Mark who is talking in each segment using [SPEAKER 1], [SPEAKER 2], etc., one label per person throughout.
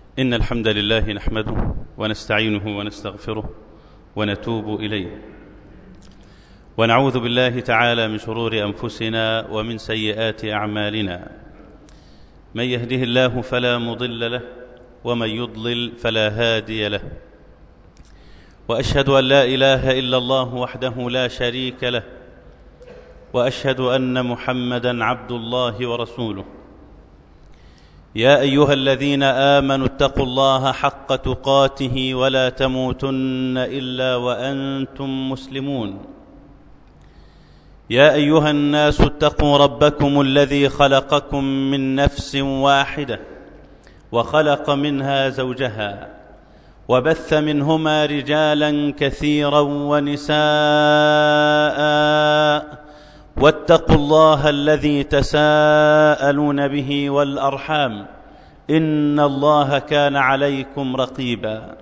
[SPEAKER 1] إن الحمد لله نحمده ونستعينه ونستغفره ونتوب إليه ونعوذ بالله تعالى من شرور أنفسنا ومن سيئات أعمالنا من يهده الله فلا مضل له ومن يضلل فلا هادي له وأشهد أن لا إله إلا الله وحده لا شريك له وأشهد أن محمدا عبد الله ورسوله يا ايها الذين امنوا اتقوا الله حق تقاته ولا تموتن الا وانتم مسلمون يا ايها الناس اتقوا ربكم الذي خلقكم من نفس واحده وخلق منها زوجها وبث منهما رجالا كثيرا ونساء واتقوا الله الذي تساءلون به والارحام ان الله كان عليكم رقيبا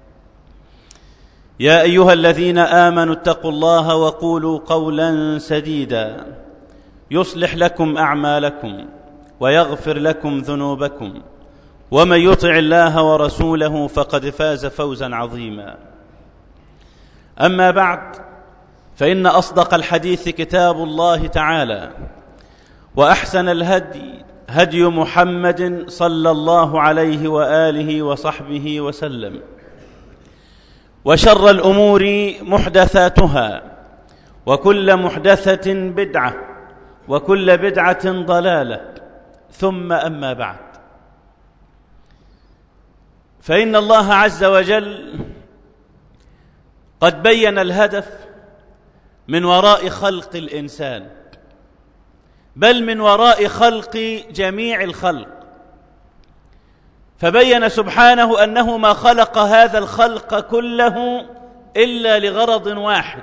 [SPEAKER 1] يا ايها الذين امنوا اتقوا الله وقولوا قولا سديدا يصلح لكم اعمالكم ويغفر لكم ذنوبكم ومن يطع الله ورسوله فقد فاز فوزا عظيما اما بعد فان اصدق الحديث كتاب الله تعالى واحسن الهدي هدي محمد صلى الله عليه واله وصحبه وسلم وشر الامور محدثاتها وكل محدثه بدعه وكل بدعه ضلاله ثم اما بعد فان الله عز وجل قد بين الهدف من وراء خلق الانسان بل من وراء خلق جميع الخلق فبين سبحانه انه ما خلق هذا الخلق كله الا لغرض واحد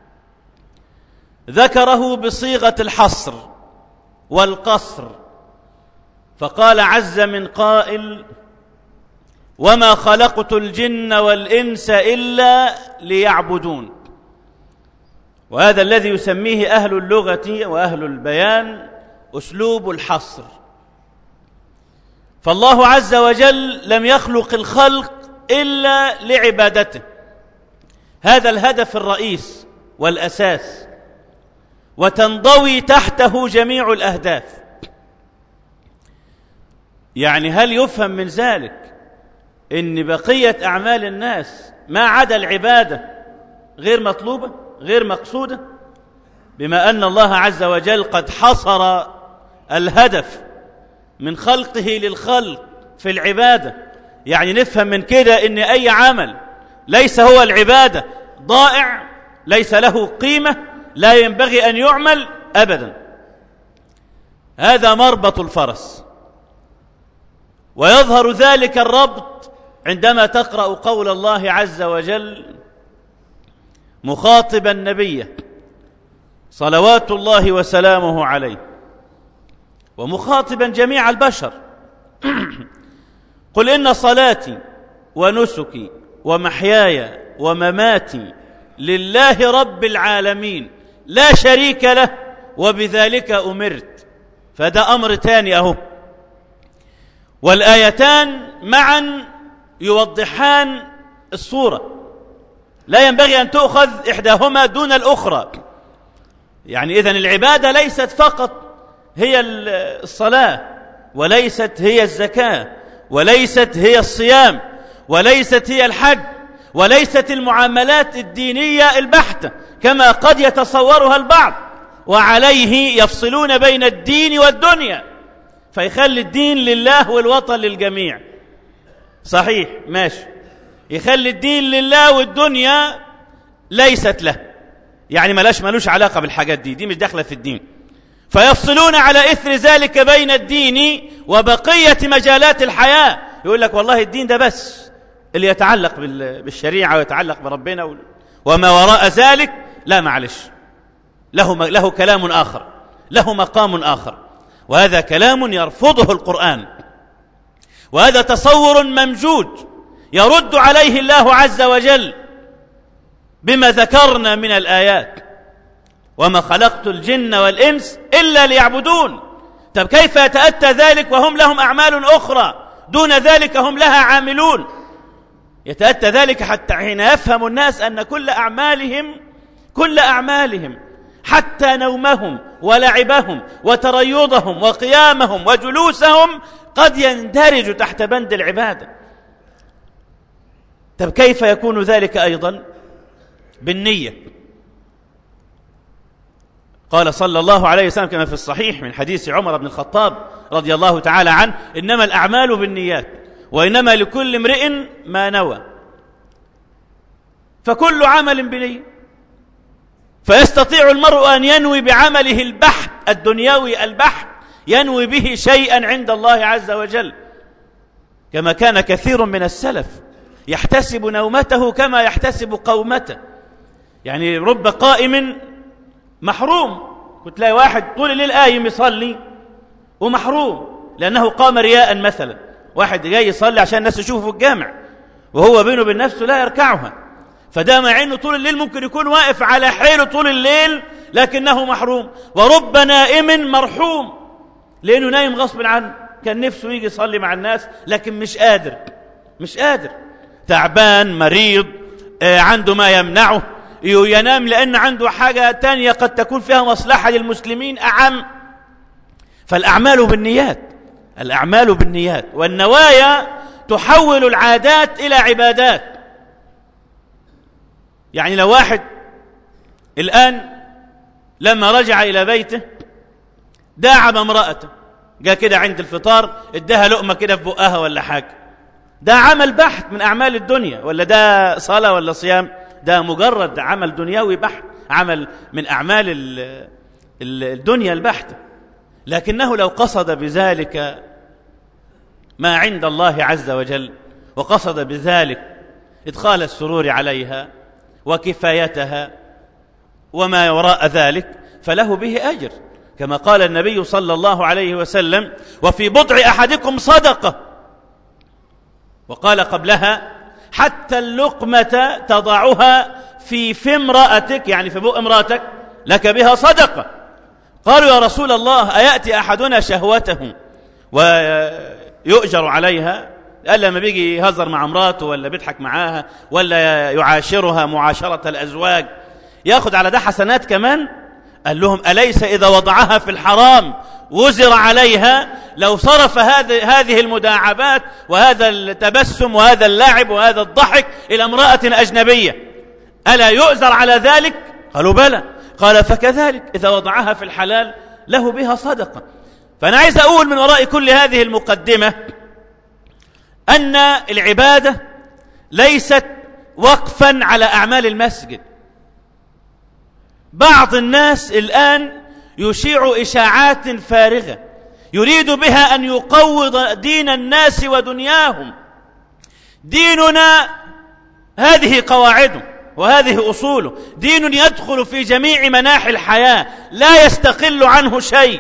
[SPEAKER 1] ذكره بصيغه الحصر والقصر فقال عز من قائل وما خلقت الجن والانس الا ليعبدون وهذا الذي يسميه اهل اللغه واهل البيان اسلوب الحصر فالله عز وجل لم يخلق الخلق الا لعبادته هذا الهدف الرئيس والاساس وتنضوي تحته جميع الاهداف يعني هل يفهم من ذلك ان بقيه اعمال الناس ما عدا العباده غير مطلوبه غير مقصوده بما ان الله عز وجل قد حصر الهدف من خلقه للخلق في العباده يعني نفهم من كده ان اي عمل ليس هو العباده ضائع ليس له قيمه لا ينبغي ان يعمل ابدا هذا مربط الفرس ويظهر ذلك الربط عندما تقرا قول الله عز وجل مخاطبا النبي صلوات الله وسلامه عليه ومخاطبا جميع البشر قل ان صلاتي ونسكي ومحياي ومماتي لله رب العالمين لا شريك له وبذلك امرت فده امر تاني اهو والايتان معا يوضحان الصوره لا ينبغي ان تؤخذ احداهما دون الاخرى يعني اذن العباده ليست فقط هي الصلاه وليست هي الزكاه وليست هي الصيام وليست هي الحج وليست المعاملات الدينيه البحته كما قد يتصورها البعض وعليه يفصلون بين الدين والدنيا فيخلي الدين لله والوطن للجميع صحيح ماشي يخلي الدين لله والدنيا ليست له يعني ملاش ملوش علاقه بالحاجات دي دي مش داخله في الدين فيفصلون على اثر ذلك بين الدين وبقيه مجالات الحياه يقول لك والله الدين ده بس اللي يتعلق بالشريعه ويتعلق بربنا وما وراء ذلك لا معلش له له كلام اخر له مقام اخر وهذا كلام يرفضه القران وهذا تصور ممجوج يرد عليه الله عز وجل بما ذكرنا من الايات وما خلقت الجن والانس الا ليعبدون طب كيف يتاتى ذلك وهم لهم اعمال اخرى دون ذلك هم لها عاملون يتأتى ذلك حتى حين يفهم الناس أن كل أعمالهم كل أعمالهم حتى نومهم ولعبهم وتريضهم وقيامهم وجلوسهم قد يندرج تحت بند العبادة طب كيف يكون ذلك أيضا بالنية قال صلى الله عليه وسلم كما في الصحيح من حديث عمر بن الخطاب رضي الله تعالى عنه إنما الأعمال بالنيات وإنما لكل امرئ ما نوى فكل عمل بنية فيستطيع المرء أن ينوي بعمله البحث الدنيوي البحث ينوي به شيئا عند الله عز وجل كما كان كثير من السلف يحتسب نومته كما يحتسب قومته يعني رب قائم محروم كنت تلاقي واحد طول الليل قايم يصلي ومحروم لأنه قام رياء مثلا واحد جاي يصلي عشان الناس تشوفه في الجامع وهو بينه وبين نفسه لا يركعها فده مع انه طول الليل ممكن يكون واقف على حيله طول الليل لكنه محروم ورب نائم مرحوم لانه نايم غصب عنه كان نفسه يجي يصلي مع الناس لكن مش قادر مش قادر تعبان مريض آه عنده ما يمنعه ينام لأن عنده حاجة تانية قد تكون فيها مصلحة للمسلمين أعم فالأعمال بالنيات الأعمال بالنيات والنوايا تحول العادات إلى عبادات يعني لو واحد الآن لما رجع إلى بيته داعب امرأته جاء كده عند الفطار اداها لقمة كده في بقها ولا حاجة ده عمل بحث من أعمال الدنيا ولا ده صلاة ولا صيام ده مجرد عمل دنيوي بحت عمل من أعمال الدنيا البحتة لكنه لو قصد بذلك ما عند الله عز وجل وقصد بذلك إدخال السرور عليها وكفايتها وما وراء ذلك فله به أجر كما قال النبي صلى الله عليه وسلم وفي بضع أحدكم صدقة وقال قبلها حتى اللقمة تضعها في في امرأتك يعني في بؤ امرأتك لك بها صدقة قالوا يا رسول الله أيأتي أحدنا شهوته ويؤجر عليها قال لما بيجي يهزر مع امراته ولا بيضحك معاها ولا يعاشرها معاشرة الأزواج ياخد على ده حسنات كمان قال لهم أليس إذا وضعها في الحرام وزر عليها لو صرف هذه هذه المداعبات وهذا التبسم وهذا اللعب وهذا الضحك إلى امرأة أجنبية ألا يؤزر على ذلك؟ قالوا بلى قال فكذلك إذا وضعها في الحلال له بها صدقة فأنا عايز أقول من وراء كل هذه المقدمة أن العبادة ليست وقفا على أعمال المسجد بعض الناس الآن يشيع إشاعات فارغة يريد بها أن يقوض دين الناس ودنياهم ديننا هذه قواعده وهذه أصوله دين يدخل في جميع مناحي الحياة لا يستقل عنه شيء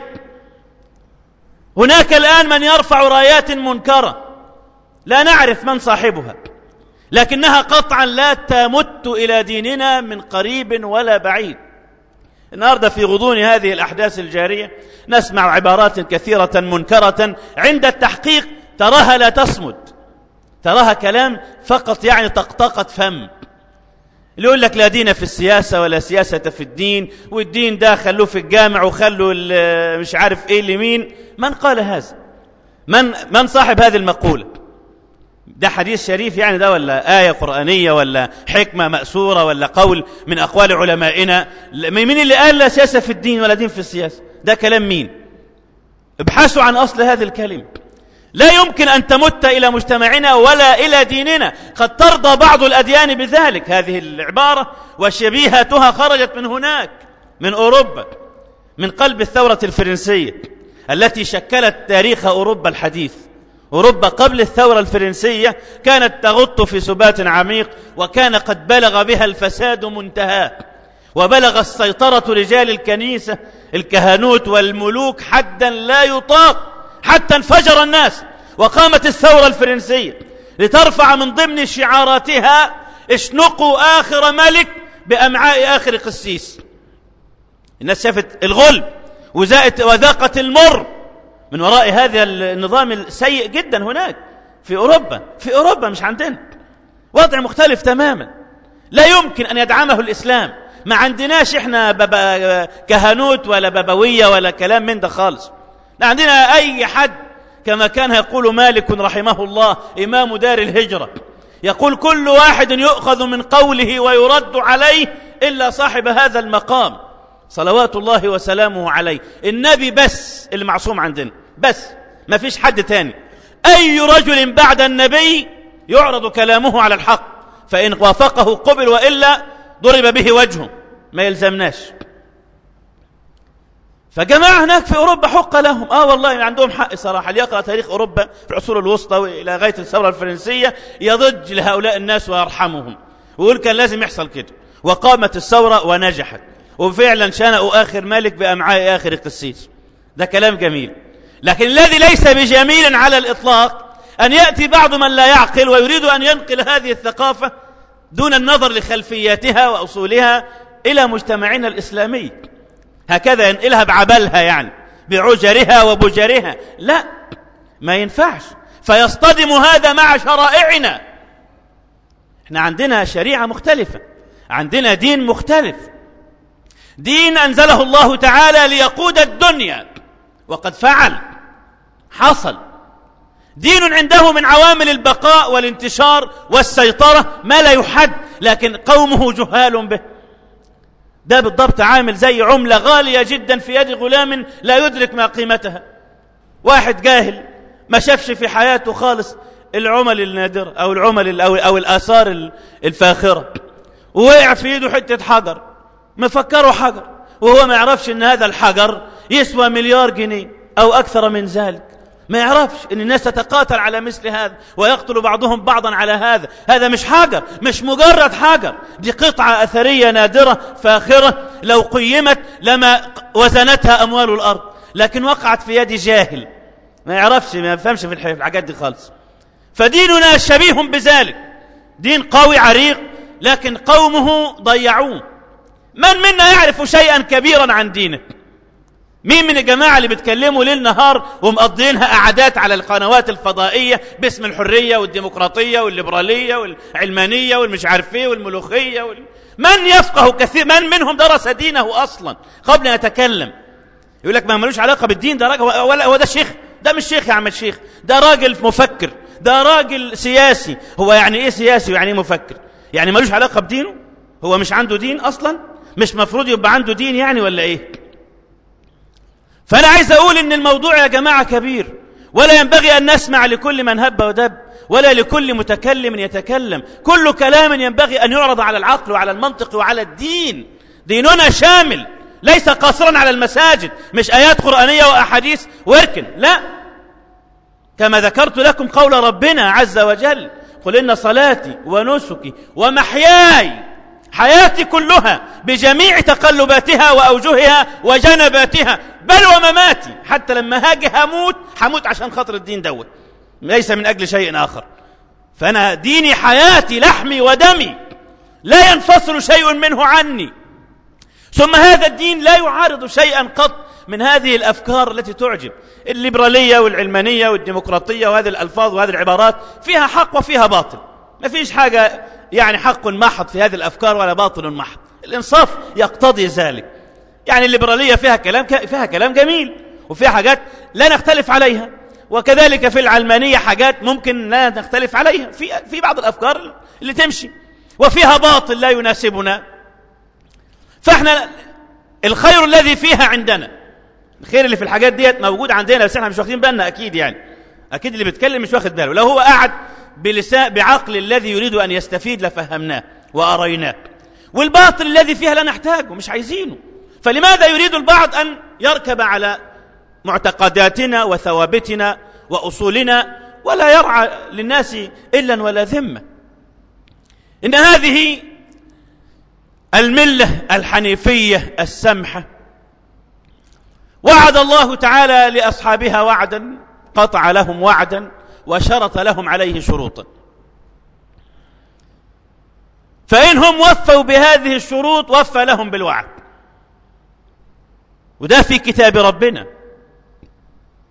[SPEAKER 1] هناك الآن من يرفع رايات منكرة لا نعرف من صاحبها لكنها قطعا لا تمت إلى ديننا من قريب ولا بعيد النهارده في غضون هذه الأحداث الجارية نسمع عبارات كثيرة منكرة عند التحقيق تراها لا تصمد تراها كلام فقط يعني طقطقة فم اللي يقول لك لا دين في السياسة ولا سياسة في الدين والدين ده خلوه في الجامع وخلوا مش عارف ايه لمين من قال هذا من من صاحب هذه المقولة ده حديث شريف يعني ده ولا آية قرآنية ولا حكمة مأسورة ولا قول من أقوال علمائنا مين اللي قال لا سياسة في الدين ولا دين في السياسة ده كلام مين ابحثوا عن أصل هذه الكلمة لا يمكن أن تمت إلى مجتمعنا ولا إلى ديننا قد ترضى بعض الأديان بذلك هذه العبارة وشبيهتها خرجت من هناك من أوروبا من قلب الثورة الفرنسية التي شكلت تاريخ أوروبا الحديث أوروبا قبل الثورة الفرنسية كانت تغط في سبات عميق وكان قد بلغ بها الفساد منتهاه وبلغ السيطرة رجال الكنيسة الكهنوت والملوك حدا لا يطاق حتى انفجر الناس وقامت الثورة الفرنسية لترفع من ضمن شعاراتها اشنقوا آخر ملك بأمعاء آخر قسيس الناس شافت الغل وذاقت المر من وراء هذا النظام السيء جدا هناك في أوروبا في أوروبا مش عندنا وضع مختلف تماما لا يمكن أن يدعمه الإسلام ما عندناش إحنا بابا كهنوت ولا بابوية ولا كلام من ده خالص لا عندنا أي حد كما كان يقول مالك رحمه الله إمام دار الهجرة يقول كل واحد يؤخذ من قوله ويرد عليه إلا صاحب هذا المقام صلوات الله وسلامه عليه النبي بس اللي معصوم عندنا بس ما فيش حد تاني أي رجل بعد النبي يعرض كلامه على الحق فإن وافقه قبل وإلا ضرب به وجهه ما يلزمناش فجماعة هناك في أوروبا حق لهم آه والله عندهم حق صراحة اللي يقرأ تاريخ أوروبا في العصور الوسطى وإلى غاية الثورة الفرنسية يضج لهؤلاء الناس ويرحمهم ويقول كان لازم يحصل كده وقامت الثورة ونجحت وفعلا شنأوا آخر مالك بأمعاء آخر قسيس ده كلام جميل لكن الذي ليس بجميل على الإطلاق أن يأتي بعض من لا يعقل ويريد أن ينقل هذه الثقافة دون النظر لخلفياتها وأصولها إلى مجتمعنا الإسلامي هكذا ينقلها بعبلها يعني بعجرها وبجرها لا ما ينفعش فيصطدم هذا مع شرائعنا احنا عندنا شريعة مختلفة عندنا دين مختلف دين أنزله الله تعالى ليقود الدنيا وقد فعل حصل دين عنده من عوامل البقاء والانتشار والسيطرة ما لا يحد لكن قومه جهال به ده بالضبط عامل زي عملة غالية جدا في يد غلام لا يدرك ما قيمتها واحد جاهل ما شافش في حياته خالص العمل النادرة أو العمل أو, أو الآثار الفاخرة ووقع في يده حتة حجر مفكره حجر وهو ما يعرفش ان هذا الحجر يسوى مليار جنيه او اكثر من ذلك ما يعرفش ان الناس تتقاتل على مثل هذا ويقتل بعضهم بعضا على هذا هذا مش حجر مش مجرد حجر دي قطعة أثرية نادرة فاخرة لو قيمت لما وزنتها أموال الأرض لكن وقعت في يد جاهل ما يعرفش ما يفهمش في الحاجات دي خالص فديننا شبيه بذلك دين قوي عريق لكن قومه ضيعوه من منا يعرف شيئا كبيرا عن دينه مين من الجماعة اللي بتكلموا ليل نهار ومقضينها قعدات على القنوات الفضائية باسم الحرية والديمقراطية والليبرالية والعلمانية والمش عارف ايه والملوخية وال... من يفقه كثير من منهم درس دينه أصلا قبل أن يتكلم يقول لك ما ملوش علاقة بالدين ده راجل ولا هو ده شيخ ده مش شيخ يا عم الشيخ ده راجل مفكر ده راجل سياسي هو يعني ايه سياسي ويعني ايه مفكر يعني ملوش علاقة بدينه هو مش عنده دين أصلا مش مفروض يبقى عنده دين يعني ولا ايه فأنا عايز أقول إن الموضوع يا جماعة كبير ولا ينبغي أن نسمع لكل من هب ودب ولا لكل متكلم يتكلم كل كلام ينبغي أن يعرض على العقل وعلى المنطق وعلى الدين ديننا شامل ليس قاصرا على المساجد مش آيات قرآنية وأحاديث واركن لا كما ذكرت لكم قول ربنا عز وجل قل إن صلاتي ونسكي ومحياي حياتي كلها بجميع تقلباتها وأوجهها وجنباتها بل ومماتي حتى لما هاجي هموت هموت عشان خاطر الدين دوت ليس من أجل شيء آخر فأنا ديني حياتي لحمي ودمي لا ينفصل شيء منه عني ثم هذا الدين لا يعارض شيئا قط من هذه الأفكار التي تعجب الليبرالية والعلمانية والديمقراطية وهذه الألفاظ وهذه العبارات فيها حق وفيها باطل ما فيش حاجة يعني حق محض في هذه الأفكار ولا باطل محض الإنصاف يقتضي ذلك يعني الليبرالية فيها كلام فيها كلام جميل وفيها حاجات لا نختلف عليها وكذلك في العلمانية حاجات ممكن لا نختلف عليها في في بعض الأفكار اللي تمشي وفيها باطل لا يناسبنا فاحنا الخير الذي فيها عندنا الخير اللي في الحاجات ديت موجود عندنا بس احنا مش واخدين بالنا اكيد يعني اكيد اللي بيتكلم مش واخد باله لو هو قاعد بلسان بعقل الذي يريد ان يستفيد لفهمناه واريناه والباطل الذي فيها لا نحتاجه مش عايزينه فلماذا يريد البعض ان يركب على معتقداتنا وثوابتنا واصولنا ولا يرعى للناس الا ولا ذمه ان هذه المله الحنيفيه السمحه وعد الله تعالى لاصحابها وعدا قطع لهم وعدا وشرط لهم عليه شروطا فانهم وفوا بهذه الشروط وفى لهم بالوعد وده في كتاب ربنا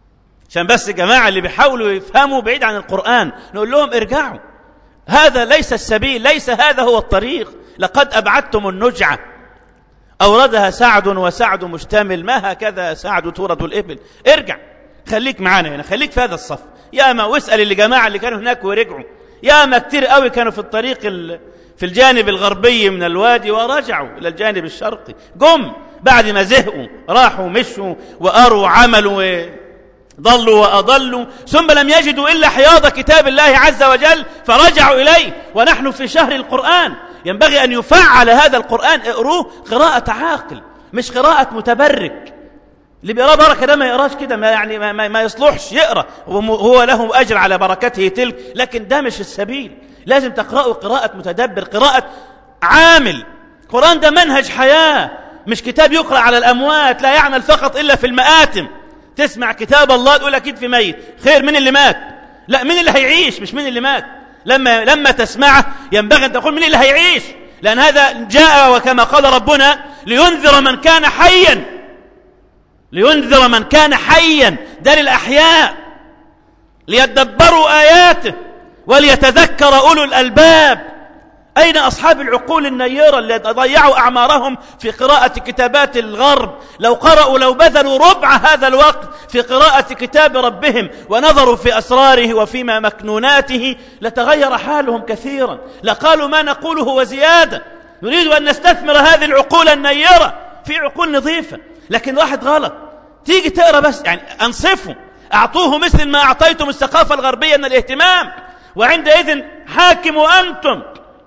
[SPEAKER 1] عشان بس الجماعة اللي بيحاولوا يفهموا بعيد عن القرآن نقول لهم ارجعوا هذا ليس السبيل ليس هذا هو الطريق لقد أبعدتم النجعة أوردها سعد وسعد مشتمل ما هكذا سعد تورد الإبل ارجع خليك معانا هنا خليك في هذا الصف يا ما واسأل اللي جماعة اللي كانوا هناك ورجعوا يا ما كتير قوي كانوا في الطريق في الجانب الغربي من الوادي ورجعوا إلى الجانب الشرقي قم بعد ما زهقوا راحوا مشوا وأروا عملوا ضلوا وأضلوا ثم لم يجدوا إلا حياض كتاب الله عز وجل فرجعوا إليه ونحن في شهر القرآن ينبغي أن يفعل هذا القرآن اقروه قراءة عاقل مش قراءة متبرك اللي بيقرأ بركة ده ما يقراش كده ما يعني ما, ما, ما يصلحش يقرأ هو له أجر على بركته تلك لكن ده مش السبيل لازم تقرأوا قراءة متدبر قراءة عامل القرآن ده منهج حياة مش كتاب يقرأ على الأموات لا يعمل فقط إلا في المآتم تسمع كتاب الله تقول أكيد في ميت خير من اللي مات لا من اللي هيعيش مش من اللي مات لما لما تسمعه ينبغي أن تقول من اللي هيعيش لأن هذا جاء وكما قال ربنا لينذر من كان حيا لينذر من كان حيا ده للأحياء ليدبروا آياته وليتذكر أولو الألباب أين أصحاب العقول النيرة اللي ضيعوا أعمارهم في قراءة كتابات الغرب لو قرأوا لو بذلوا ربع هذا الوقت في قراءة كتاب ربهم ونظروا في أسراره وفيما مكنوناته لتغير حالهم كثيرا لقالوا ما نقوله وزيادة نريد أن نستثمر هذه العقول النيرة في عقول نظيفة لكن واحد غلط تيجي تقرأ بس يعني أنصفوا أعطوه مثل ما أعطيتم الثقافة الغربية من الاهتمام وعندئذ حاكموا أنتم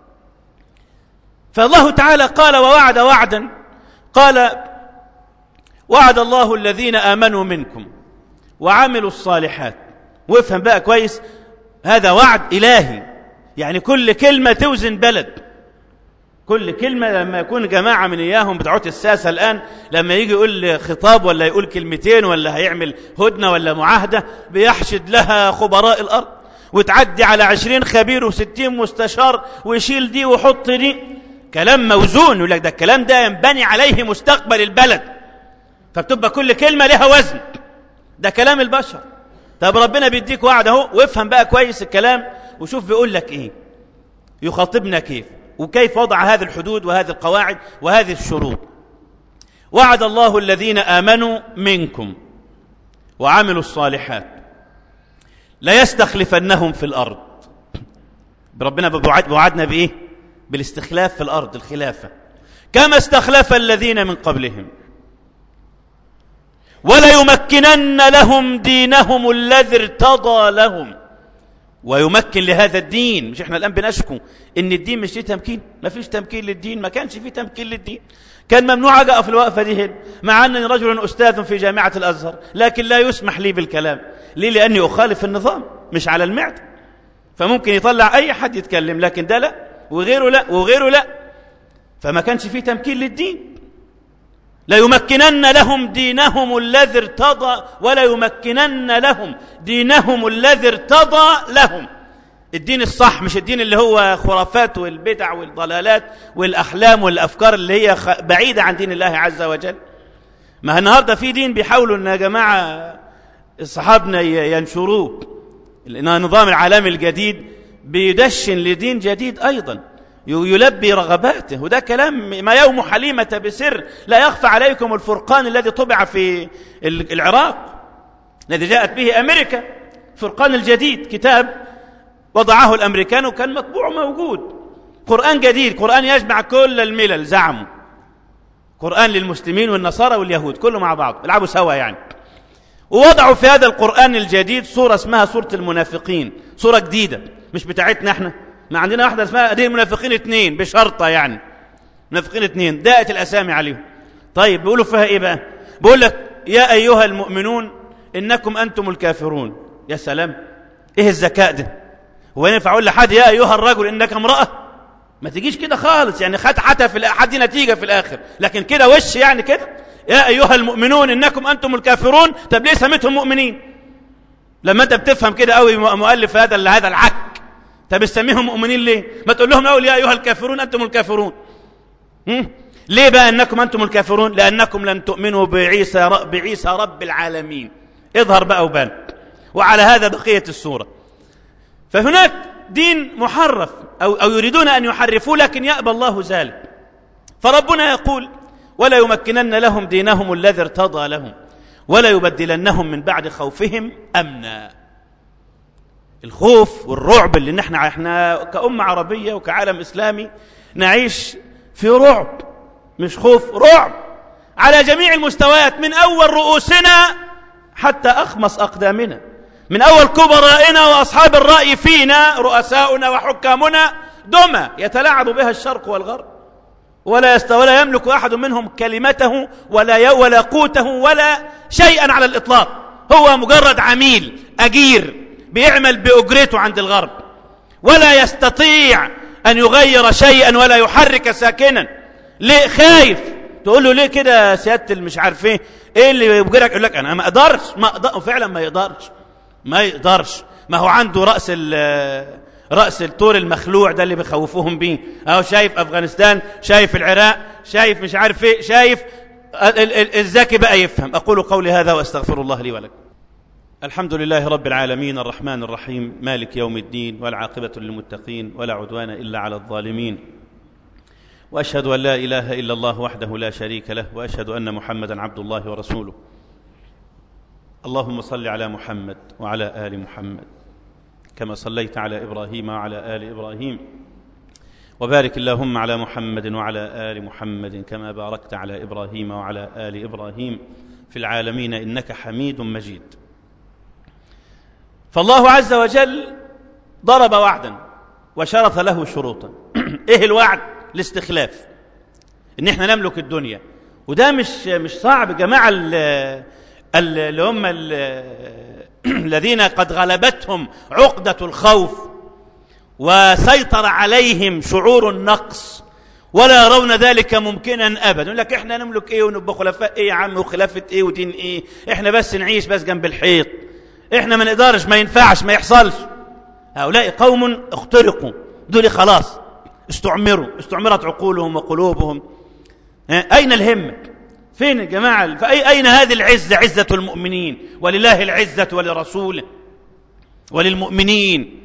[SPEAKER 1] فالله تعالى قال ووعد وعدا قال وعد الله الذين آمنوا منكم وعملوا الصالحات وافهم بقى كويس هذا وعد إلهي يعني كل كلمة توزن بلد كل كلمة لما يكون جماعة من إياهم بتوعات الساسة الآن لما يجي يقول خطاب ولا يقول كلمتين ولا هيعمل هدنة ولا معاهدة بيحشد لها خبراء الأرض وتعدي على عشرين خبير وستين مستشار ويشيل دي ويحط دي كلام موزون يقول لك ده الكلام ده ينبني عليه مستقبل البلد فبتبقى كل كلمة لها وزن ده كلام البشر طب ربنا بيديك وعد اهو وافهم بقى كويس الكلام وشوف بيقول لك ايه يخاطبنا كيف وكيف وضع هذه الحدود وهذه القواعد وهذه الشروط وعد الله الذين آمنوا منكم وعملوا الصالحات لا يستخلفنهم في الأرض ربنا بوعدنا بإيه بالاستخلاف في الأرض الخلافة كما استخلف الذين من قبلهم وليمكنن لهم دينهم الذي ارتضى لهم ويمكن لهذا الدين مش احنا الآن بنشكو ان الدين مش فيه تمكين ما فيش تمكين للدين ما كانش فيه تمكين للدين كان ممنوع أقف الوقفة دي هنا مع أنني رجل أستاذ في جامعة الأزهر لكن لا يسمح لي بالكلام ليه لأني أخالف النظام مش على المعدة فممكن يطلع أي حد يتكلم لكن ده لا وغيره لا وغيره لا فما كانش فيه تمكين للدين ليمكنن لهم دينهم الذي ارتضى ولا يمكنن لهم دينهم الذي ارتضى لهم الدين الصح مش الدين اللي هو خرافات والبدع والضلالات والأحلام والأفكار اللي هي بعيدة عن دين الله عز وجل ما النهاردة في دين بيحاولوا ان يا جماعة صحابنا ينشروه النظام العالمي الجديد بيدشن لدين جديد أيضا يلبي رغباته وده كلام ما يوم حليمة بسر لا يخفى عليكم الفرقان الذي طبع في العراق الذي جاءت به أمريكا فرقان الجديد كتاب وضعه الأمريكان وكان مطبوع موجود قرآن جديد قرآن يجمع كل الملل زعموا قرآن للمسلمين والنصارى واليهود كله مع بعض يلعبوا سوا يعني ووضعوا في هذا القرآن الجديد صورة اسمها صورة المنافقين صورة جديدة مش بتاعتنا احنا ما عندنا واحدة اسمها دين المنافقين اثنين بشرطة يعني منافقين اثنين داءت الأسامي عليهم طيب بيقولوا فيها ايه بقى بيقول لك يا أيها المؤمنون إنكم أنتم الكافرون يا سلام ايه الذكاء ده هو ينفع اقول لحد يا ايها الرجل انك امراه ما تجيش كده خالص يعني خد حتى في حد نتيجه في الاخر لكن كده وش يعني كده يا ايها المؤمنون انكم انتم الكافرون طب ليه سميتهم مؤمنين لما انت بتفهم كده قوي مؤلف هذا هذا العك طب بتسميهم مؤمنين ليه ما تقول لهم اول يا ايها الكافرون انتم الكافرون هم؟ ليه بقى انكم انتم الكافرون لانكم لم تؤمنوا بعيسى بعيسى رب العالمين اظهر بقى وبان وعلى هذا بقية السورة فهناك دين محرف أو, أو يريدون أن يحرفوه لكن يأبى الله ذلك فربنا يقول ولا يمكنن لهم دينهم الذي ارتضى لهم ولا يبدلنهم من بعد خوفهم أمنا الخوف والرعب اللي نحن احنا كأمة عربية وكعالم إسلامي نعيش في رعب مش خوف رعب على جميع المستويات من أول رؤوسنا حتى أخمص أقدامنا من أول كبرائنا وأصحاب الرأي فينا رؤساؤنا وحكامنا دمى يتلاعب بها الشرق والغرب ولا يست ولا يملك أحد منهم كلمته ولا ي... ولا قوته ولا شيئا على الإطلاق هو مجرد عميل أجير بيعمل بأجرته عند الغرب ولا يستطيع أن يغير شيئا ولا يحرك ساكنا ليه خايف تقول له ليه كده سيادة مش عارف ايه ايه اللي يبجرك يقول لك انا ما اقدرش ما اقدر فعلا ما يقدرش ما يقدرش ما هو عنده رأس رأس الطور المخلوع ده اللي بيخوفوهم بيه اهو شايف افغانستان شايف العراق شايف مش عارف ايه شايف الذكي بقى يفهم اقول قولي هذا واستغفر الله لي ولكم الحمد لله رب العالمين الرحمن الرحيم مالك يوم الدين والعاقبة للمتقين ولا عدوان إلا على الظالمين وأشهد أن لا إله إلا الله وحده لا شريك له وأشهد أن محمدا عبد الله ورسوله اللهم صل على محمد وعلى آل محمد كما صليت على إبراهيم وعلى آل إبراهيم وبارك اللهم على محمد وعلى آل محمد كما باركت على إبراهيم وعلى آل إبراهيم في العالمين إنك حميد مجيد فالله عز وجل ضرب وعدا وشرط له شروطا ايه الوعد الاستخلاف ان احنا نملك الدنيا وده مش مش صعب جماعه اللي هم الذين قد غلبتهم عقده الخوف وسيطر عليهم شعور النقص ولا يرون ذلك ممكنا ابدا يقول لك احنا نملك ايه ونبقى خلفاء ايه يا عم وخلافه ايه ودين ايه احنا بس نعيش بس جنب الحيط احنا ما نقدرش ما ينفعش ما يحصلش هؤلاء قوم اخترقوا دول خلاص استعمروا استعمرت عقولهم وقلوبهم اين الهمه فين يا جماعه فأي اين هذه العزه عزه المؤمنين ولله العزه ولرسوله وللمؤمنين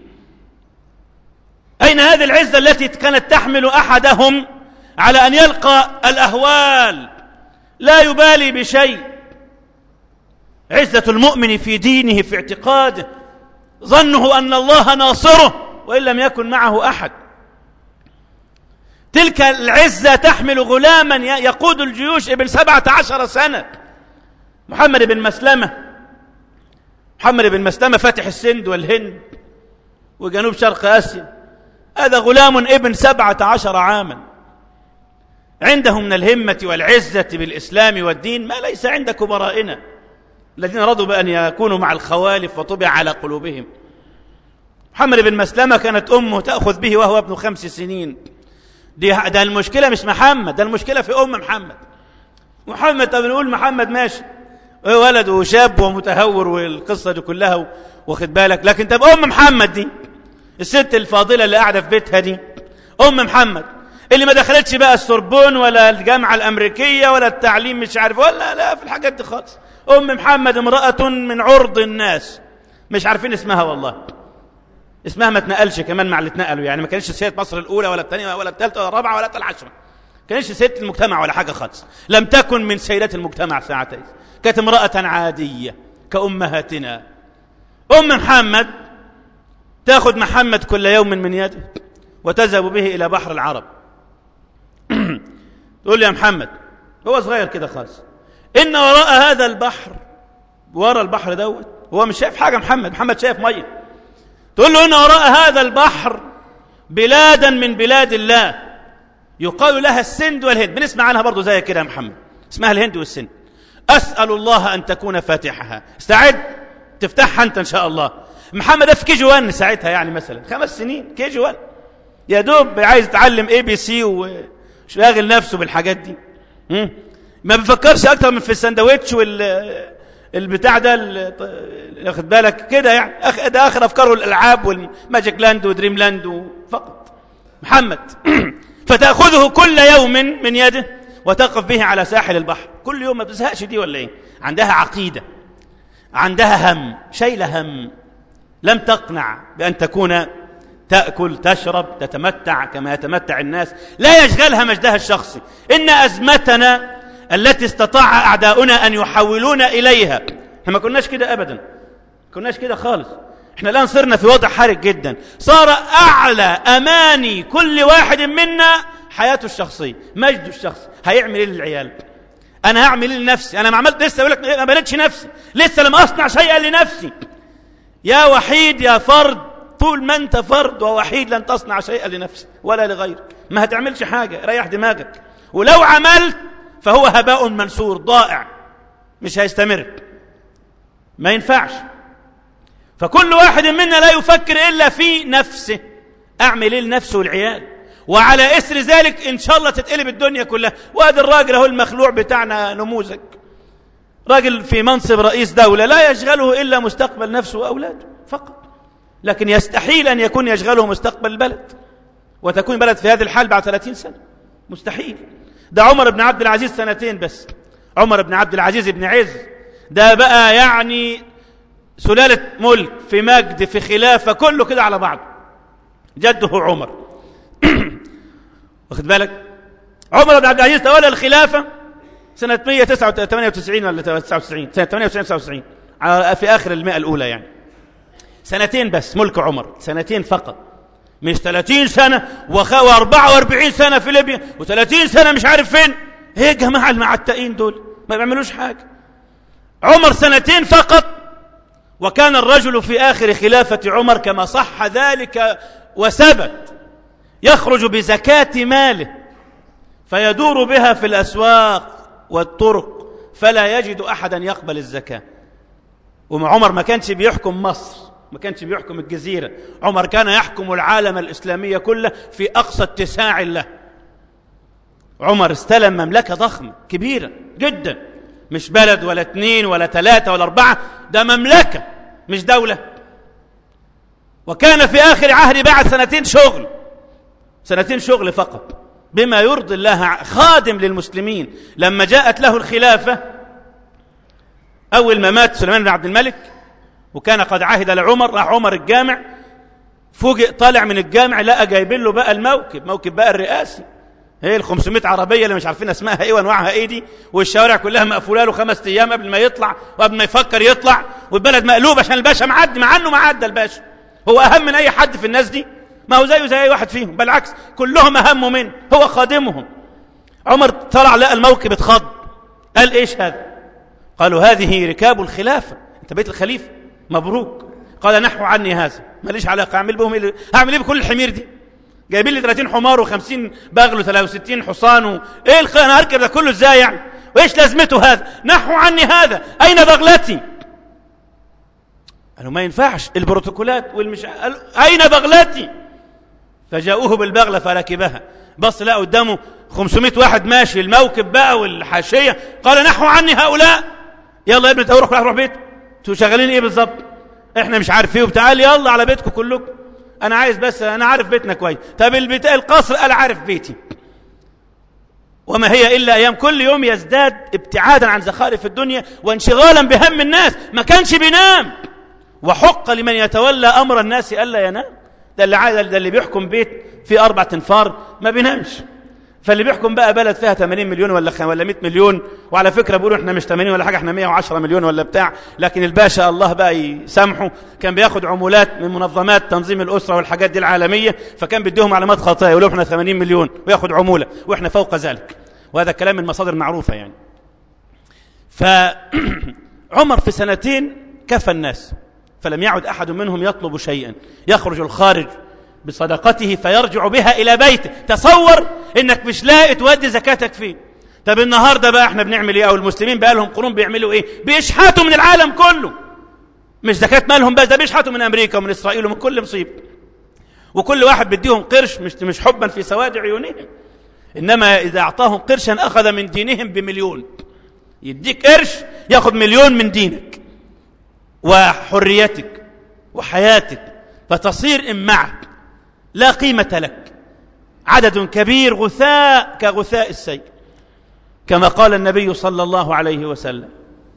[SPEAKER 1] اين هذه العزه التي كانت تحمل احدهم على ان يلقى الاهوال لا يبالي بشيء عزة المؤمن في دينه في اعتقاده ظنه أن الله ناصره وإن لم يكن معه أحد تلك العزة تحمل غلاما يقود الجيوش ابن سبعة عشر سنة محمد بن مسلمة محمد بن مسلمة فاتح السند والهند وجنوب شرق آسيا هذا غلام ابن سبعة عشر عاما عنده من الهمة والعزة بالإسلام والدين ما ليس عند كبرائنا الذين رضوا بأن يكونوا مع الخوالف وطبع على قلوبهم محمد بن مسلمة كانت أمه تأخذ به وهو ابن خمس سنين دي ده المشكلة مش محمد ده المشكلة في أم محمد محمد طب نقول محمد ماشي ولد وشاب ومتهور والقصة دي كلها واخد بالك لكن طب أم محمد دي الست الفاضلة اللي قاعدة في بيتها دي أم محمد اللي ما دخلتش بقى السوربون ولا الجامعة الأمريكية ولا التعليم مش عارف ولا لا في الحاجات دي خالص أم محمد امرأة من عرض الناس مش عارفين اسمها والله اسمها ما اتنقلش كمان مع اللي اتنقلوا يعني ما كانش سيدة مصر الأولى ولا الثانية ولا الثالثة ولا الرابعة ولا العشرة كانش سيدة المجتمع ولا حاجة خالص لم تكن من سيدات المجتمع ساعتين كانت امرأة عادية كأمهاتنا أم محمد تأخذ محمد كل يوم من يده وتذهب به إلى بحر العرب تقول لي يا محمد هو صغير كده خالص إن وراء هذا البحر ورا البحر دوت هو مش شايف حاجة محمد محمد شايف مية تقول له إن وراء هذا البحر بلادا من بلاد الله يقال لها السند والهند بنسمع عنها برضو زي كده يا محمد اسمها الهند والسند أسأل الله أن تكون فاتحها استعد تفتحها أنت إن شاء الله محمد في كي جي 1 ساعتها يعني مثلا خمس سنين كي جي 1 يا دوب عايز يتعلم اي بي سي وشاغل نفسه بالحاجات دي م? ما بيفكرش اكتر من في الساندوتش وال البتاع ده واخد بالك كده يعني ده اخر افكاره الالعاب والماجيك لاند ودريم لاند فقط محمد فتاخذه كل يوم من يده وتقف به على ساحل البحر كل يوم ما بتزهقش دي ولا ايه عندها عقيده عندها هم شايله هم لم تقنع بأن تكون تأكل تشرب تتمتع كما يتمتع الناس لا يشغلها مجدها الشخصي إن أزمتنا التي استطاع أعداؤنا أن يحولون إليها احنا ما كناش كده أبدا ما كناش كده خالص احنا الآن صرنا في وضع حرج جدا صار أعلى أماني كل واحد منا حياته الشخصية مجده الشخصي هيعمل ايه للعيال انا هعمل ايه لنفسي انا ما عملت لسه يقول لك ما بنيتش نفسي لسه لم اصنع شيئا لنفسي يا وحيد يا فرد طول ما انت فرد ووحيد لن تصنع شيئا لنفسك ولا لغيرك ما هتعملش حاجة ريح دماغك ولو عملت فهو هباء منثور ضائع مش هيستمر ما ينفعش فكل واحد منا لا يفكر إلا في نفسه أعمل إيه لنفسه والعيال وعلى إثر ذلك إن شاء الله تتقلب الدنيا كلها وهذا الراجل هو المخلوع بتاعنا نموذج راجل في منصب رئيس دولة لا يشغله إلا مستقبل نفسه وأولاده فقط لكن يستحيل أن يكون يشغله مستقبل البلد وتكون البلد في هذه الحال بعد 30 سنة مستحيل ده عمر بن عبد العزيز سنتين بس عمر بن عبد العزيز بن عز ده بقى يعني سلالة ملك في مجد في خلافة كله كده على بعضه جده عمر واخد بالك عمر بن عبد العزيز تولى الخلافة سنة 198 ولا 99 سنة 98 99 في آخر المئة الأولى يعني سنتين بس ملك عمر سنتين فقط مش 30 سنة و44 سنة في ليبيا و30 سنة مش عارف فين ايه يا جماعة المعتقين دول ما بيعملوش حاجة عمر سنتين فقط وكان الرجل في آخر خلافة عمر كما صح ذلك وثبت يخرج بزكاة ماله فيدور بها في الأسواق والطرق فلا يجد أحدا يقبل الزكاة وعمر ما كانش بيحكم مصر ما كانش بيحكم الجزيرة عمر كان يحكم العالم الإسلامي كله في أقصى اتساع له عمر استلم مملكة ضخمة كبيرة جدا مش بلد ولا اثنين ولا ثلاثة ولا أربعة ده مملكة مش دولة وكان في آخر عهد بعد سنتين شغل سنتين شغل فقط بما يرضي الله خادم للمسلمين لما جاءت له الخلافة أول ما مات سليمان بن عبد الملك وكان قد عهد لعمر راح عمر الجامع فوجئ طالع من الجامع لقى جايبين له بقى الموكب موكب بقى الرئاسي هي ال 500 عربيه اللي مش عارفين اسمائها ايه وانواعها ايه دي والشوارع كلها مقفوله له خمس ايام قبل ما يطلع وقبل ما يفكر يطلع والبلد مقلوب عشان الباشا معدي مع انه معدى الباشا هو اهم من اي حد في الناس دي ما هو زيه زي اي واحد فيهم بالعكس كلهم اهم منه هو خادمهم عمر طلع لقى الموكب اتخض قال ايش هذا قالوا هذه ركاب الخلافه انت بيت الخليفه مبروك قال نحو عني هذا ماليش علاقه اعمل بهم ايه هعمل ايه بكل الحمير دي جايبين لي 30 حمار و50 بغل و63 حصان و... ايه الخ... انا هركب ده كله ازاي يعني وايش لازمته هذا نحو عني هذا اين بغلتي قالوا ما ينفعش البروتوكولات والمش قالوا اين بغلتي فجاءوه بالبغله فركبها بص لا قدامه 500 واحد ماشي الموكب بقى والحاشيه قال نحو عني هؤلاء يلا يا ابني روح روح بيتك انتوا شغالين ايه بالظبط احنا مش عارف ايه وبتعال يلا على بيتكم كلكم انا عايز بس انا عارف بيتنا كويس طب البيت القصر قال عارف بيتي وما هي الا ايام كل يوم يزداد ابتعادا عن زخارف الدنيا وانشغالا بهم الناس ما كانش بينام وحق لمن يتولى امر الناس الا ينام ده اللي عايز ده اللي بيحكم بيت فيه اربع تنفار ما بينامش فاللي بيحكم بقى بلد فيها 80 مليون ولا ولا 100 مليون وعلى فكره بيقولوا احنا مش 80 ولا حاجه احنا 110 مليون ولا بتاع لكن الباشا الله بقى يسامحه كان بياخد عمولات من منظمات تنظيم الاسره والحاجات دي العالميه فكان بيديهم علامات خطايا يقول لهم احنا 80 مليون وياخد عموله واحنا فوق ذلك وهذا كلام من مصادر معروفه يعني فعمر في سنتين كفى الناس فلم يعد احد منهم يطلب شيئا يخرج الخارج بصدقته فيرجع بها إلى بيته تصور إنك مش لاقي تودي زكاتك فيه طب النهاردة بقى احنا بنعمل ايه او المسلمين بقى لهم قرون بيعملوا ايه بيشحتوا من العالم كله مش زكاة مالهم بس ده بيشحتوا من امريكا ومن اسرائيل ومن كل مصيبة وكل واحد بيديهم قرش مش مش حبا في سواد عيونهم انما اذا اعطاهم قرشا اخذ من دينهم بمليون يديك قرش ياخذ مليون من دينك وحريتك وحياتك فتصير معك لا قيمة لك عدد كبير غثاء كغثاء السيل كما قال النبي صلى الله عليه وسلم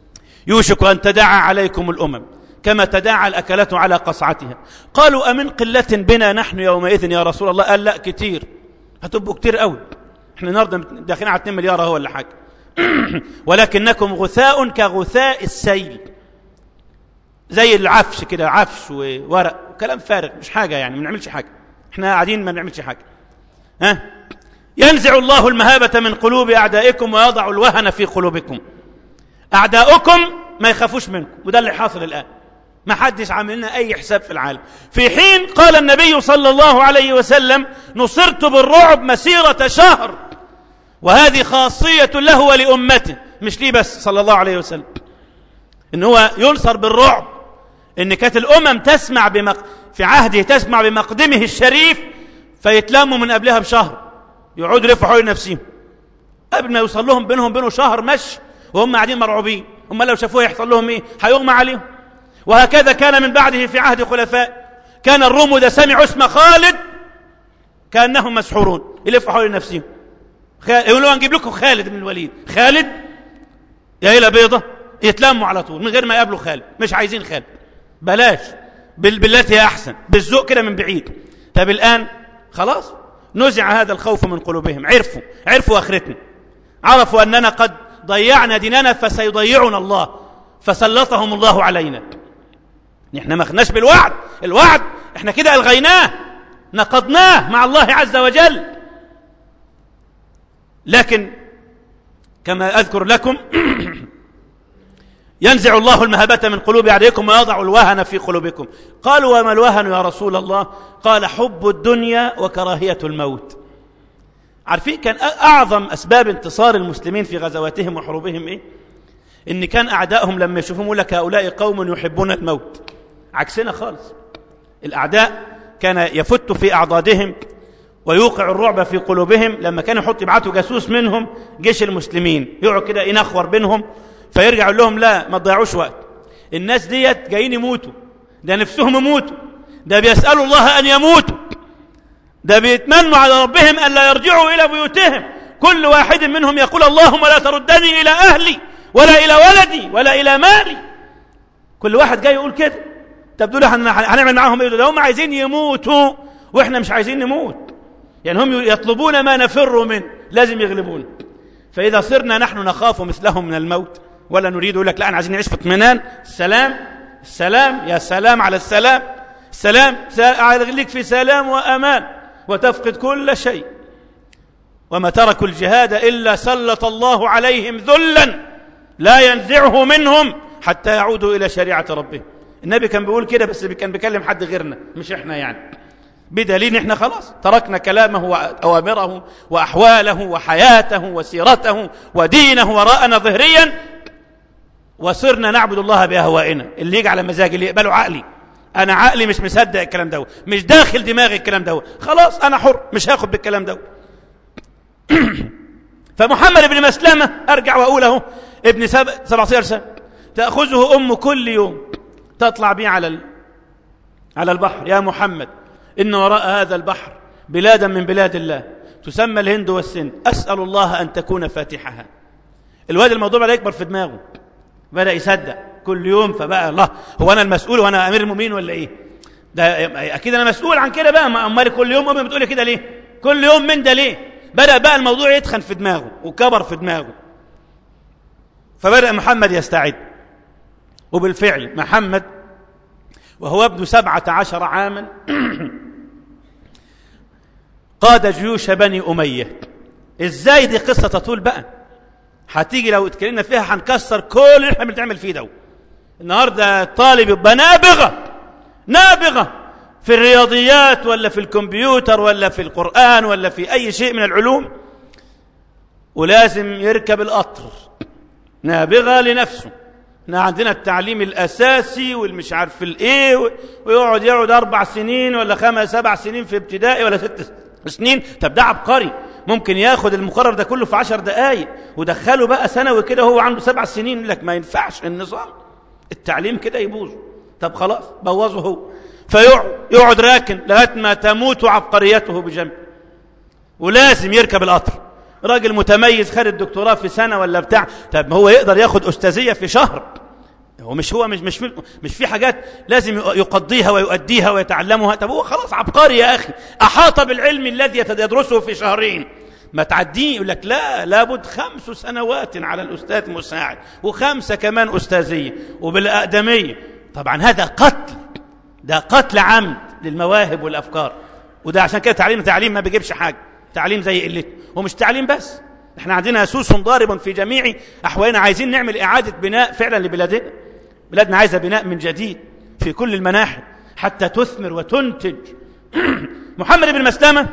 [SPEAKER 1] يوشك أن تداعى عليكم الأمم كما تداعى الأكلات على قصعتها قالوا أمن قلة بنا نحن يومئذ يا رسول الله قال لا كتير هتبقوا كتير قوي احنا النهارده داخلين على 2 مليار هو ولا حاجه ولكنكم غثاء كغثاء السيل زي العفش كده عفش وورق كلام فارغ مش حاجه يعني ما بنعملش حاجه احنا قاعدين ما بنعملش حاجه ها ينزع الله المهابه من قلوب اعدائكم ويضع الوهن في قلوبكم اعداؤكم ما يخافوش منكم وده اللي حاصل الان ما حدش عامل لنا اي حساب في العالم في حين قال النبي صلى الله عليه وسلم نصرت بالرعب مسيره شهر وهذه خاصيه له ولامته مش ليه بس صلى الله عليه وسلم ان هو ينصر بالرعب ان كانت الامم تسمع بمق... في عهده تسمع بمقدمه الشريف فيتلموا من قبلها بشهر يقعدوا يلفوا حول نفسهم قبل ما يوصل لهم بينهم بينه شهر مشي وهم قاعدين مرعوبين هم لو شافوه يحصل لهم ايه هيغمى عليهم وهكذا كان من بعده في عهد خلفاء كان الروم اذا سمعوا اسم خالد كانهم مسحورون يلفوا حول نفسهم يقولوا نجيب لكم خالد بن الوليد خالد يا هيله بيضه يتلموا على طول من غير ما يقابلوا خالد مش عايزين خالد بلاش بالتي هي احسن بالذوق كده من بعيد طب الان خلاص نزع هذا الخوف من قلوبهم عرفوا عرفوا اخرتنا عرفوا اننا قد ضيعنا ديننا فسيضيعنا الله فسلطهم الله علينا احنا ما خدناش بالوعد الوعد احنا كده الغيناه نقضناه مع الله عز وجل لكن كما اذكر لكم ينزع الله المهبة من قلوب أعدائكم ويضع الوهن في قلوبكم قالوا وما الوهن يا رسول الله قال حب الدنيا وكراهية الموت عارفين كان أعظم أسباب انتصار المسلمين في غزواتهم وحروبهم إيه؟ إن كان أعدائهم لما يشوفون يقول لك هؤلاء قوم يحبون الموت عكسنا خالص الأعداء كان يفت في أعضادهم ويوقع الرعب في قلوبهم لما كان يحط يبعثوا جاسوس منهم جيش المسلمين يقعد كده ينخور بينهم فيرجع يقول لهم لا ما تضيعوش وقت الناس ديت جايين يموتوا ده نفسهم يموتوا ده بيسألوا الله أن يموتوا ده بيتمنوا على ربهم أن لا يرجعوا إلى بيوتهم كل واحد منهم يقول اللهم لا تردني إلى أهلي ولا إلى ولدي ولا إلى مالي كل واحد جاي يقول كده طب دول هنعمل معاهم ايه ده هم عايزين يموتوا واحنا مش عايزين نموت يعني هم يطلبون ما نفر منه لازم يغلبونا فإذا صرنا نحن نخاف مثلهم من الموت ولا نريد يقول لك لا انا عايزين نعيش في اطمئنان السلام السلام يا سلام على السلام السلام لك في سلام وامان وتفقد كل شيء وما تركوا الجهاد الا سلط الله عليهم ذلا لا ينزعه منهم حتى يعودوا الى شريعه ربهم النبي كان بيقول كده بس كان بيكلم حد غيرنا مش احنا يعني بدليل احنا خلاص تركنا كلامه واوامره واحواله وحياته وسيرته ودينه وراءنا ظهريا وصرنا نعبد الله باهوائنا اللي يجي على مزاجي اللي يقبله عقلي انا عقلي مش مصدق الكلام ده مش داخل دماغي الكلام ده خلاص انا حر مش هاخد بالكلام ده فمحمد بن مسلمه ارجع واقول اهو ابن 17 سنه تاخذه امه كل يوم تطلع به على على البحر يا محمد ان وراء هذا البحر بلادا من بلاد الله تسمى الهند والسند اسال الله ان تكون فاتحها الواد الموضوع بدا يكبر في دماغه بدأ يصدق كل يوم فبقى الله هو أنا المسؤول وأنا أمير المؤمنين ولا إيه ده أكيد أنا مسؤول عن كده بقى أمال كل يوم أمي بتقولي كده ليه كل يوم من ده ليه بدأ بقى الموضوع يتخن في دماغه وكبر في دماغه فبدأ محمد يستعد وبالفعل محمد وهو ابن سبعة عشر عاما قاد جيوش بني أمية إزاي دي قصة تطول بقى هتيجي لو اتكلمنا فيها هنكسر كل اللي احنا بنتعمل فيه ده النهارده الطالب يبقى نابغه نابغه في الرياضيات ولا في الكمبيوتر ولا في القرآن ولا في أي شيء من العلوم ولازم يركب القطر نابغة لنفسه احنا عندنا التعليم الأساسي والمش عارف الايه ويقعد يقعد أربع سنين ولا خمس سبع سنين في ابتدائي ولا ست سنين طب ده عبقري ممكن ياخد المقرر ده كله في عشر دقايق ودخله بقى ثانوي كده هو عنده سبع سنين يقول لك ما ينفعش النظام التعليم كده يبوظ طب خلاص بوظه هو فيقعد راكن لغايه ما تموت عبقريته بجنب ولازم يركب القطر راجل متميز خد الدكتوراه في سنه ولا بتاع طب ما هو يقدر ياخد استاذيه في شهر هو مش هو مش مش في مش في حاجات لازم يقضيها ويؤديها ويتعلمها طب هو خلاص عبقري يا اخي احاط بالعلم الذي يدرسه في شهرين ما تعديه يقول لك لا لابد خمس سنوات على الاستاذ مساعد وخمسه كمان استاذيه وبالاقدميه طبعا هذا قتل ده قتل عمد للمواهب والافكار وده عشان كده تعليم تعليم ما بيجيبش حاجه تعليم زي قلته ومش تعليم بس احنا عندنا سوس ضارب في جميع احوالنا عايزين نعمل اعاده بناء فعلا لبلادنا بلادنا عايزه بناء من جديد في كل المناحي حتى تثمر وتنتج محمد بن مسلمه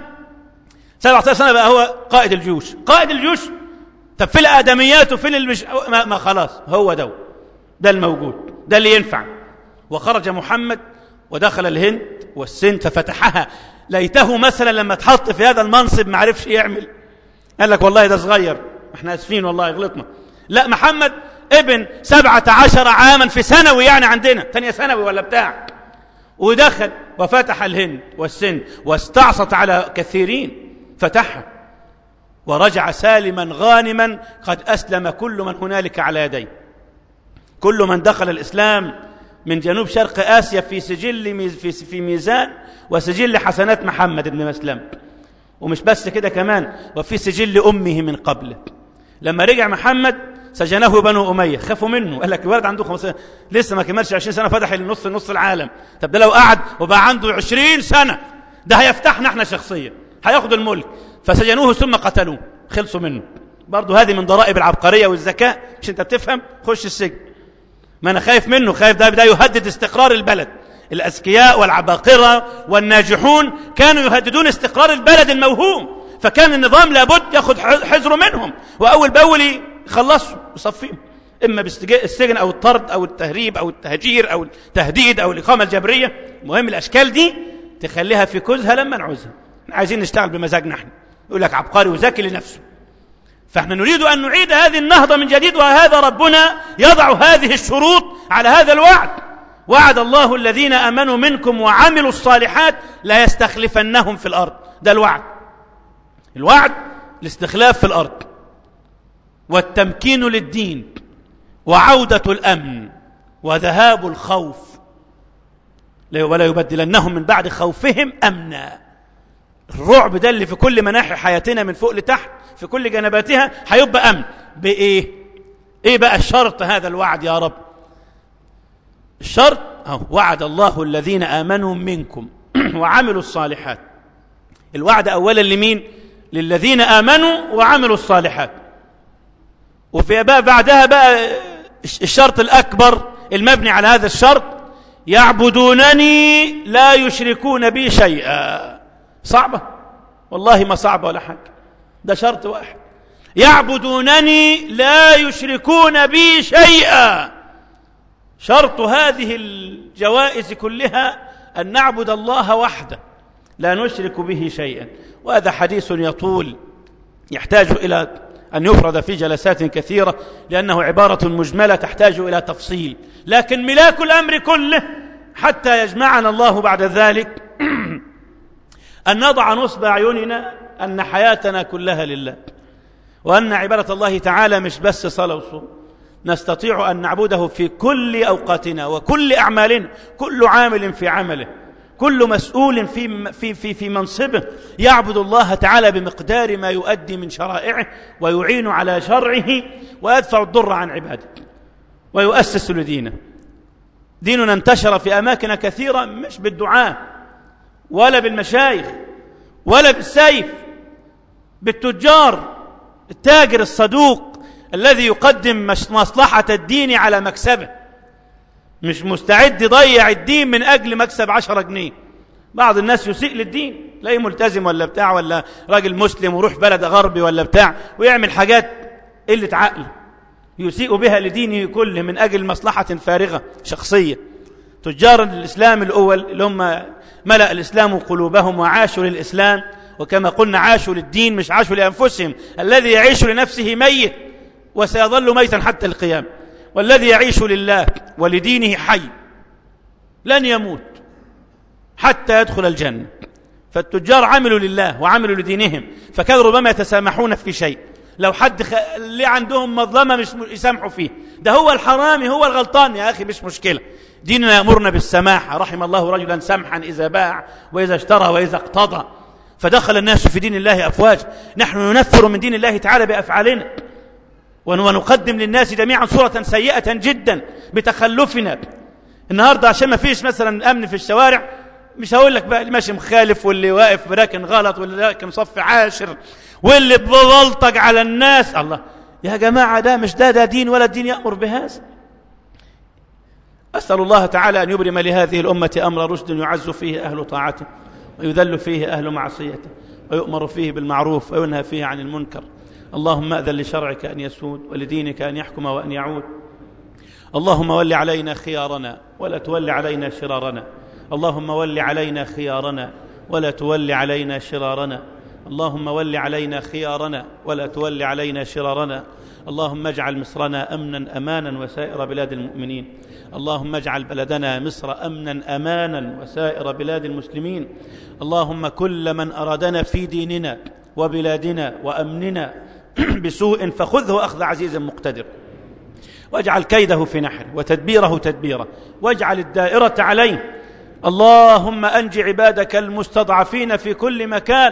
[SPEAKER 1] 17 سنه بقى هو قائد الجيوش قائد الجيوش طب في الادميات وفين المش... ما, ما خلاص هو ده ده الموجود ده اللي ينفع وخرج محمد ودخل الهند والسند ففتحها ليته مثلا لما اتحط في هذا المنصب ما عرفش يعمل قال لك والله ده صغير احنا اسفين والله غلطنا لا محمد ابن سبعة عشر عاما في ثانوي يعني عندنا ثانية ثانوي ولا بتاع ودخل وفتح الهند والسند واستعصت على كثيرين فتحها ورجع سالما غانما قد أسلم كل من هنالك على يديه كل من دخل الإسلام من جنوب شرق آسيا في سجل في في ميزان وسجل حسنات محمد بن مسلم ومش بس كده كمان وفي سجل أمه من قبله لما رجع محمد سجنه بنو أمية خافوا منه قال لك الولد عنده 15 لسه ما كملش 20 سنة فتح النص نص العالم طب ده لو قعد وبقى عنده 20 سنة ده هيفتحنا احنا شخصيا هياخد الملك فسجنوه ثم قتلوه خلصوا منه برضه هذه من ضرائب العبقرية والذكاء مش انت بتفهم خش السجن ما انا خايف منه خايف ده ده يهدد استقرار البلد الأذكياء والعباقرة والناجحون كانوا يهددون استقرار البلد الموهوم فكان النظام لابد ياخذ حذره منهم وأول بأول يخلصوا يصفيهم إما بالسجن أو الطرد أو التهريب أو التهجير أو التهديد أو الإقامة الجبرية المهم الأشكال دي تخليها في كوزها لما نعوزها عايزين نشتغل بمزاجنا احنا يقول لك عبقري وذكي لنفسه فاحنا نريد أن نعيد هذه النهضة من جديد وهذا ربنا يضع هذه الشروط على هذا الوعد وعد الله الذين امنوا منكم وعملوا الصالحات لا يستخلفنهم في الارض ده الوعد الوعد الاستخلاف في الارض والتمكين للدين وعوده الامن وذهاب الخوف ولا يبدلنهم من بعد خوفهم امنا الرعب ده اللي في كل مناحي حياتنا من فوق لتحت في كل جنباتها هيبقى امن بايه ايه بقى الشرط هذا الوعد يا رب الشرط أهو وعد الله الذين آمنوا منكم وعملوا الصالحات الوعد أولا لمين للذين آمنوا وعملوا الصالحات وفي بقى بعدها بقى الشرط الأكبر المبني على هذا الشرط يعبدونني لا يشركون بي شيئا صعبة والله ما صعبة ولا حاجة ده شرط واحد يعبدونني لا يشركون بي شيئا شرط هذه الجوائز كلها أن نعبد الله وحده لا نشرك به شيئا وهذا حديث يطول يحتاج إلى أن يفرد في جلسات كثيرة لأنه عبارة مجملة تحتاج إلى تفصيل لكن ملاك الأمر كله حتى يجمعنا الله بعد ذلك أن نضع نصب أعيننا أن حياتنا كلها لله وأن عبادة الله تعالى مش بس صلاة وصوم نستطيع أن نعبده في كل أوقاتنا وكل أعمالنا كل عامل في عمله كل مسؤول في في في في منصبه يعبد الله تعالى بمقدار ما يؤدي من شرائعه ويعين على شرعه ويدفع الضر عن عباده ويؤسس لدينه ديننا انتشر في اماكن كثيره مش بالدعاء ولا بالمشايخ ولا بالسيف بالتجار التاجر الصدوق الذي يقدم مصلحة الدين على مكسبه مش مستعد يضيع الدين من أجل مكسب عشرة جنيه بعض الناس يسيء للدين لا ملتزم ولا بتاع ولا راجل مسلم ويروح بلد غربي ولا بتاع ويعمل حاجات قلة عقل يسيء بها لدينه كله من أجل مصلحة فارغة شخصية تجار الإسلام الأول اللي هم ملأ الإسلام قلوبهم وعاشوا للإسلام وكما قلنا عاشوا للدين مش عاشوا لأنفسهم الذي يعيش لنفسه ميت وسيظل ميتا حتى القيام والذي يعيش لله ولدينه حي لن يموت حتى يدخل الجنة فالتجار عملوا لله وعملوا لدينهم فكانوا ربما يتسامحون في شيء لو حد خ... اللي عندهم مظلمة مش م... يسامحوا فيه ده هو الحرامي هو الغلطان يا أخي مش مشكلة ديننا يأمرنا بالسماحة رحم الله رجلا سمحا إذا باع وإذا اشترى وإذا اقتضى فدخل الناس في دين الله أفواج نحن ننفر من دين الله تعالى بأفعالنا ونقدم للناس جميعا صورة سيئة جدا بتخلفنا النهاردة عشان ما فيش مثلا أمن في الشوارع مش هقول لك بقى اللي ماشي مخالف واللي واقف براكن غلط واللي راكن صف عاشر واللي ببلطج على الناس الله يا جماعة ده مش ده ده دين ولا الدين يأمر بهذا أسأل الله تعالى أن يبرم لهذه الأمة أمر رشد يعز فيه أهل طاعته ويذل فيه أهل معصيته ويؤمر فيه بالمعروف وينهى فيه عن المنكر اللهم أذن لشرعك أن يسود ولدينك أن يحكم وأن يعود اللهم ول علينا خيارنا ولا تول علينا شرارنا اللهم ول علينا خيارنا ولا تول علينا شرارنا اللهم ول علينا خيارنا ولا تول علينا شرارنا اللهم اجعل مصرنا امنا امانا وسائر بلاد المؤمنين اللهم اجعل بلدنا مصر امنا امانا وسائر بلاد المسلمين اللهم كل من ارادنا في ديننا وبلادنا وامننا بسوء فخذه اخذ عزيز مقتدر واجعل كيده في نحر وتدبيره تدبيره واجعل الدائره عليه اللهم انج عبادك المستضعفين في كل مكان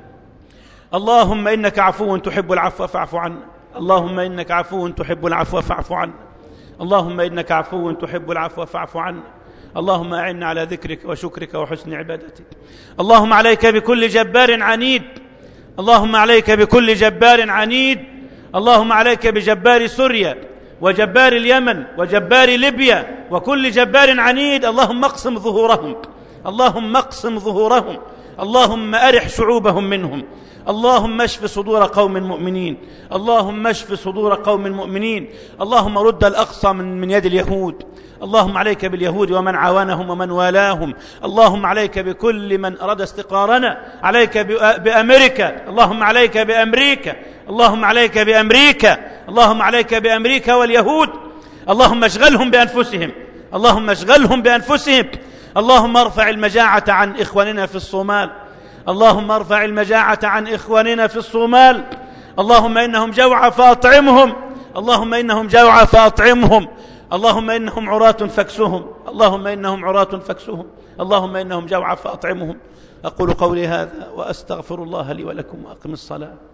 [SPEAKER 1] اللهم انك عفو تحب العفو فاعف عنا اللهم انك عفو تحب العفو فاعف عنا اللهم انك عفو تحب العفو فاعف عنا اللهم اعنا على ذكرك وشكرك وحسن عبادتك اللهم عليك بكل جبار عنيد اللهم عليك بكل جبار عنيد اللهم عليك بجبار سوريا وجبار اليمن وجبار ليبيا وكل جبار عنيد اللهم اقسم ظهورهم اللهم اقسم ظهورهم اللهم ارح شعوبهم منهم اللهم اشف صدور قوم مؤمنين اللهم اشف صدور قوم مؤمنين اللهم رد الاقصى من, من يد اليهود اللهم عليك باليهود ومن عاونهم ومن والاهم اللهم عليك بكل من اراد استقرارنا عليك بامريكا اللهم عليك بامريكا اللهم عليك بامريكا اللهم عليك بامريكا واليهود اللهم اشغلهم بانفسهم اللهم اشغلهم بانفسهم اللهم ارفع المجاعه عن اخواننا في الصومال اللهم ارفع المجاعة عن إخواننا في الصومال اللهم إنهم جوعى فأطعمهم اللهم إنهم جوعى فأطعمهم اللهم إنهم عراة فاكسهم اللهم إنهم عراة فاكسهم اللهم إنهم جوعى فأطعمهم أقول قولي هذا وأستغفر الله لي ولكم وأقم الصلاة